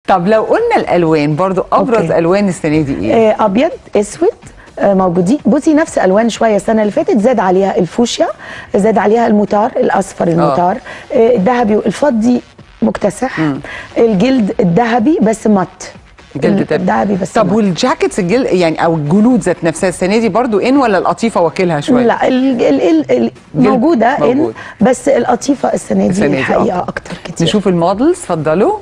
طب لو قلنا الالوان برضو ابرز أوكي. الوان السنه دي ايه آه، ابيض اسود آه، موجودين بصي نفس الوان شويه السنه اللي فاتت زاد عليها الفوشيا زاد عليها المطار الاصفر المطار آه، الذهبي والفضي مكتسح الجلد الذهبي بس مط جلد ده. الذهبي بس طب مط. والجاكيتس الجل يعني او الجلود ذات نفسها السنه دي برضو ان ولا القطيفه واكلها شويه لا ال ال ال ال جلد موجوده موجود. إن بس القطيفه السنه دي, السنة دي الحقيقه أكتر. اكتر كتير نشوف المودلز اتفضلوا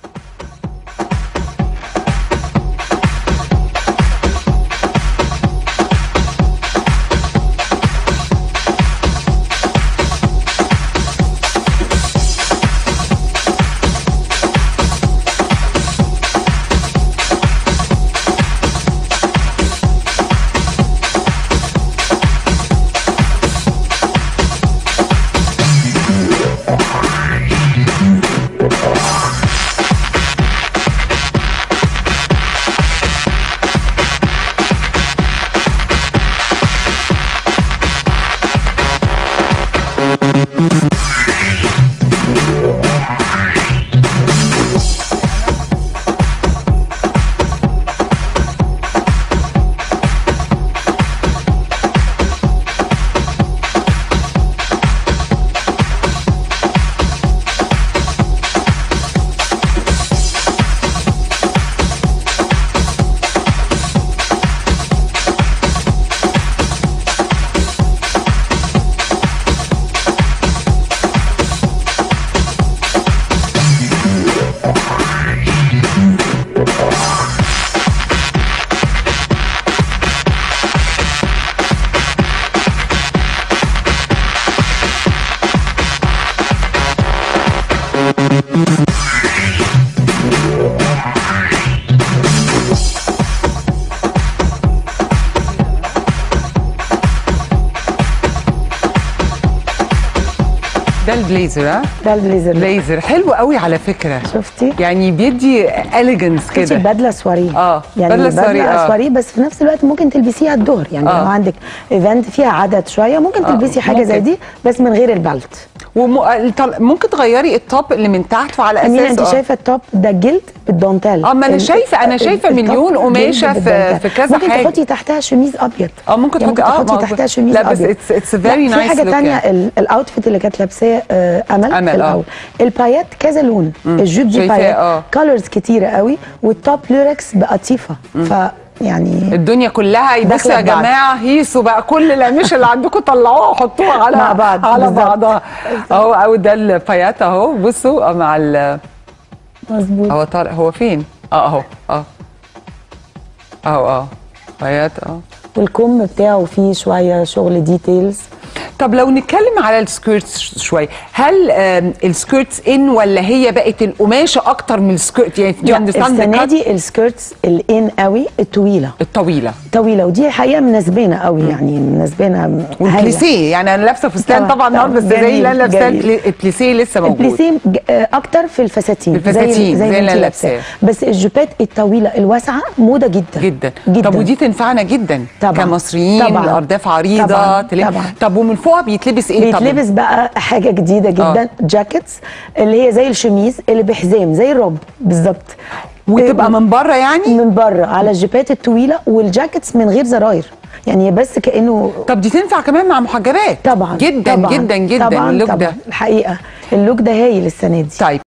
ده البليزر ها ده البليزر بليزر حلو قوي على فكره شفتي يعني بيدي اليجنس شفتي كده البدله سواريه آه، يعني بدلة بدله سواريه، آه. سواريه بس في نفس الوقت ممكن تلبسيها الظهر يعني آه. لو عندك ايفنت فيها عدد شويه ممكن آه، تلبسي حاجه زي ممكن. دي بس من غير البلت وممكن تغيري التوب اللي من تحت وعلى اساس امينه انت آه. شايفه التوب ده جلد بالدونتال آه، ما أنا ال- شايفة- أنا ال- شايفة التوب مليون جلد قماشة في- بالدونتال. في كذا ممكن حاجة. تحطي تحتها شميز ابيض اه ممكن يعني تحطي اه تحطي ما- تحتها شميز لا بس ابيض اتس اتس فيري لا، نايس في حاجه تانية ال- الاوتفيت اللي كانت لابساه آه، امل, أمل، آه. الاول البايات كذا لون الجوب دي شايفاه، بايات آه. كولرز كتيره قوي والتوب لوركس بقطيفه ف يعني الدنيا كلها يبصوا داخلة يا في بعض. جماعه هيسوا بقى كل القماش اللي عندكم طلعوها وحطوها على مع بعض، على بالظبط. بعضها اهو اهو ده البايات اهو بصوا آه، مع ال مظبوط هو طالع هو فين؟ اه اهو اه اهو اه بايات اه والكم بتاعه فيه شويه شغل ديتيلز طب لو نتكلم على السكيرتس شويه هل آم، السكيرتس ان ولا هي بقت القماشه اكتر من السكيرت يعني do you لا، understand the السنه cut؟ دي السكيرتس الان قوي الطويله الطويله طويله ودي الحقيقه مناسبانا قوي يعني مناسبانا هايلة. والبليسيه يعني انا لابسه فستان طبعا، طبعا النهارده بس طبعا. زي اللي انا جميل، لابساه جميل. البلي- البليسيه لسه موجود البليسيه ج- آه، اكتر في الفساتين الفساتين، زي ما اللي انتي أنا لابساه. لابساه. بس الجوبات الطويله الواسعه موضه جدا جدا. جدا طب ودي تنفعنا جدا طبعا. كمصريين طبعا. الارداف عريضه طبعا. تلف طبعا. طب ومن فوق بيتلبس ايه طب بيتلبس بقى حاجه جديده جدا آه. جاكيتس اللي هي زي الشميز اللي بحزام زي الروب بالظبط وتبقى من بره يعني من بره على الجيبات الطويله والجاكيتس من غير زراير يعني بس كانه طب دي تنفع كمان مع محجبات طبعا جدا طبعا جدا جدا طبعا اللوك طبعا ده الحقيقه اللوك ده هايل السنه دي طيب